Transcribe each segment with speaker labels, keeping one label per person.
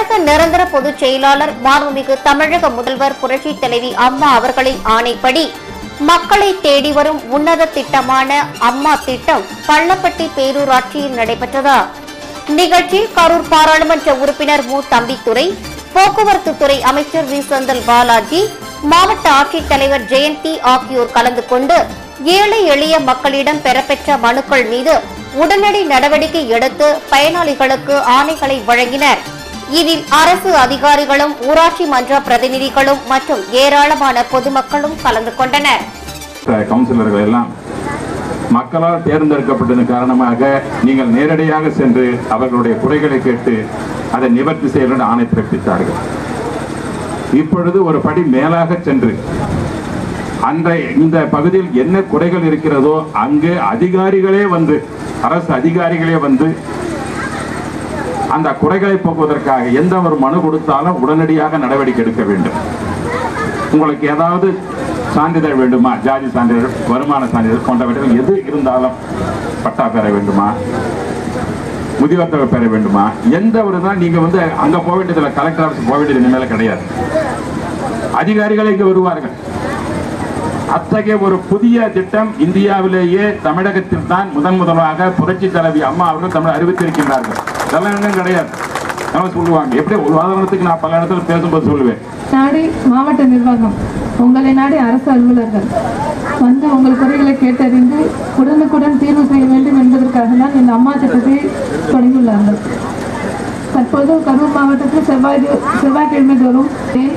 Speaker 1: கழக நிரந்தர பொதுச் செயலாளர் மாண்புமிகு தமிழக முதல்வர் புரட்சி தலைவி அம்மா அவர்களின் ஆணைப்படி மக்களை தேடி வரும் உன்னத திட்டமான அம்மா திட்டம் பள்ளப்பட்டி பேரூராட்சியில் நடைபெற்றதா நிகழ்ச்சியில் கரூர் பாராளுமன்ற உறுப்பினர் மு தம்பித்துரை போக்குவரத்து துறை அமைச்சர் வி செந்தில் பாலாஜி மாவட்ட ஆட்சித்தலைவர் ஜெயந்தி ஆகியோர் கலந்து கொண்டு ஏழை எளிய மக்களிடம் பெறப்பெற்ற மனுக்கள் மீது உடனடி நடவடிக்கை எடுத்து பயனாளிகளுக்கு ஆணைகளை வழங்கினர் இதில் அரசு அதிகாரிகளும் ஊராட்சி மன்ற பிரதிநிதிகளும் மற்றும் ஏராளமான பொதுமக்களும் கலந்து கொண்டனர்
Speaker 2: கவுன்சிலர்கள் எல்லாம் மக்களால் தேர்ந்தெடுக்கப்பட்டதன் காரணமாக நீங்கள் நேரடியாக சென்று அவர்களுடைய குறைகளை கேட்டு அதை நிவர்த்தி செய்ய வேண்டும் ஆணை பிறப்பித்தார்கள் இப்பொழுது ஒரு படி மேலாக சென்று அன்றைய இந்த பகுதியில் என்ன குறைகள் இருக்கிறதோ அங்கு அதிகாரிகளே வந்து அரசு அதிகாரிகளே வந்து அந்த குறைகளை போக்குவதற்காக எந்த ஒரு மனு கொடுத்தாலும் உடனடியாக நடவடிக்கை எடுக்க வேண்டும் உங்களுக்கு ஏதாவது சான்றிதழ் வேண்டுமா ஜாதி சான்றிதழ் வருமான சான்றிதழ் போன்றவற்றில் எது இருந்தாலும் பட்டா பெற வேண்டுமா முதியோர் தொகை பெற வேண்டுமா எந்த ஒரு தான் நீங்க வந்து அங்க போக வேண்டியதில்லை கலெக்டர் ஆஃபீஸ் போக வேண்டியது இனிமேல கிடையாது அதிகாரிகள் இங்கு வருவார்கள் அத்தகைய ஒரு புதிய திட்டம் இந்தியாவிலேயே தமிழகத்தில் தான் முதன் முதலாக புரட்சி தலைவி அம்மா அவர்கள் தமிழ் அறிவித்திருக்கின்றார்கள் இதெல்லாம் எங்கும் கிடையாது நம்ம சொல்லுவாங்க எப்படி ஒரு உதாரணத்துக்கு நான் பல இடத்துல பேசும்போது சொல்லுவேன்
Speaker 3: நாடி மாவட்ட நிர்வாகம் உங்களை நாடி அரசு அலுவலர்கள் வந்து உங்கள் குறைகளை கேட்டறிந்து உடனுக்குடன் தீர்வு செய்ய வேண்டும் என்பதற்காக தான் இந்த அம்மா திட்டத்தை தொடங்கியுள்ளார்கள் தற்போது கரூர் மாவட்டத்தில் செவ்வாய் தோ- செவ்வாய்க்கிழமை தோறும்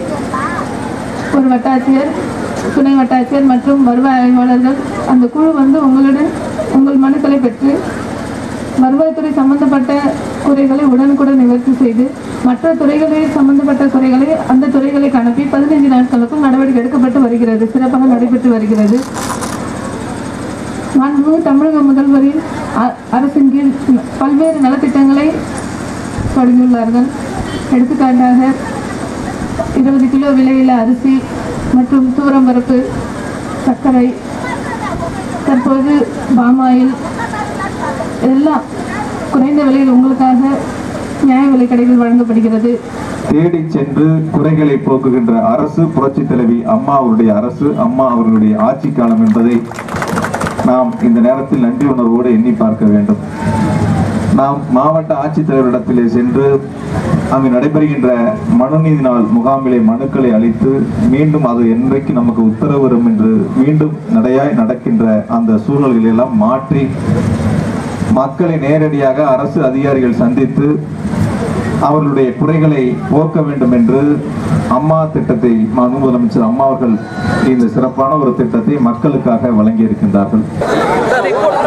Speaker 3: ஒரு வட்டாட்சியர் துணை வட்டாட்சியர் மற்றும் வருவாய் ஆய்வாளர்கள் அந்த குழு வந்து உங்களுடன் உங்கள் மனுக்களை பெற்று வருவாய்த்துறை சம்பந்தப்பட்ட குறைகளை உடனுக்குடன் நிவர்த்தி செய்து மற்ற துறைகளில் சம்பந்தப்பட்ட குறைகளை அந்த துறைகளுக்கு அனுப்பி பதினைஞ்சு நாட்களுக்கும் நடவடிக்கை எடுக்கப்பட்டு வருகிறது சிறப்பாக நடைபெற்று வருகிறது மாண்புமிகு தமிழக முதல்வரின் அ- அரசின் கீழ் பல்வேறு நலத்திட்டங்களை தொடங்கியுள்ளார்கள் எடுத்துக்காட்டாக இருபது கிலோ விலையில அரிசி மற்றும் தூரம்பருப்பு சர்க்கரை தற்போது பாமாயில் இதெல்லாம் குறைந்த விலையில் உங்களுக்காக நியாய விலை கடைகள் வழங்கப்படுகிறது
Speaker 4: தேடி சென்று குறைகளை போக்குகின்ற அரசு புரட்சி தலைவி அம்மா அவருடைய அரசு அம்மா அவர்களுடைய ஆட்சி காலம் என்பதை நாம் இந்த நேரத்தில் நன்றி உணர்வோடு எண்ணி பார்க்க வேண்டும் நாம் மாவட்ட ஆட்சித்தலைவரிடத்திலே சென்று அங்கு நடைபெறுகின்ற மனுநீதி நாள் முகாமிலே மனுக்களை அளித்து மீண்டும் அது என்றைக்கு நமக்கு உத்தரவு வரும் என்று மீண்டும் நடையாய் நடக்கின்ற அந்த சூழல்களை எல்லாம் மாற்றி மக்களை நேரடியாக அரசு அதிகாரிகள் சந்தித்து அவர்களுடைய குறைகளை போக்க வேண்டும் என்று அம்மா திட்டத்தை மாண்பு முதலமைச்சர் அம்மா அவர்கள் இந்த சிறப்பான ஒரு திட்டத்தை மக்களுக்காக வழங்கி இருக்கின்றார்கள்